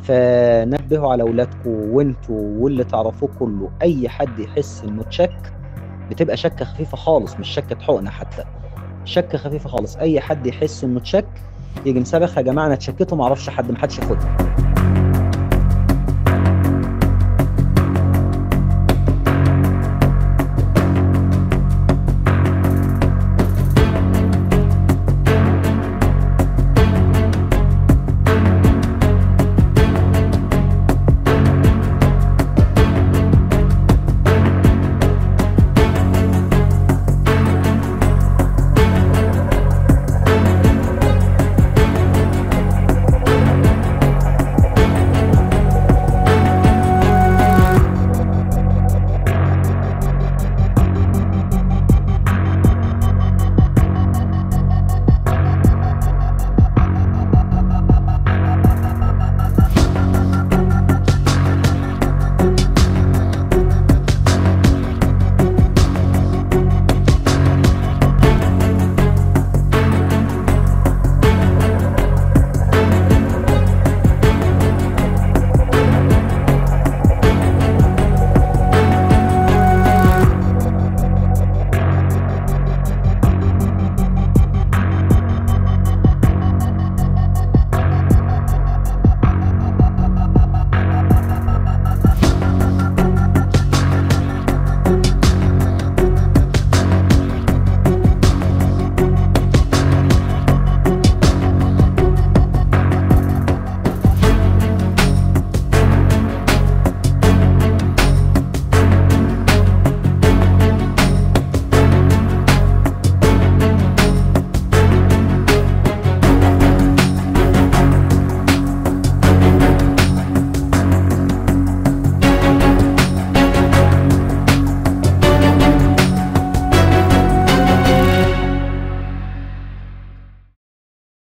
فنبهوا على اولادكم وانتوا واللي تعرفوه كله اي حد يحس انه تشك بتبقى شكه خفيفه خالص مش شكه حقنه حتى شكه خفيفه خالص اي حد يحس انه تشك يجي مسابخ يا جماعه انا اتشكيت وما اعرفش حد ما حدش ياخدها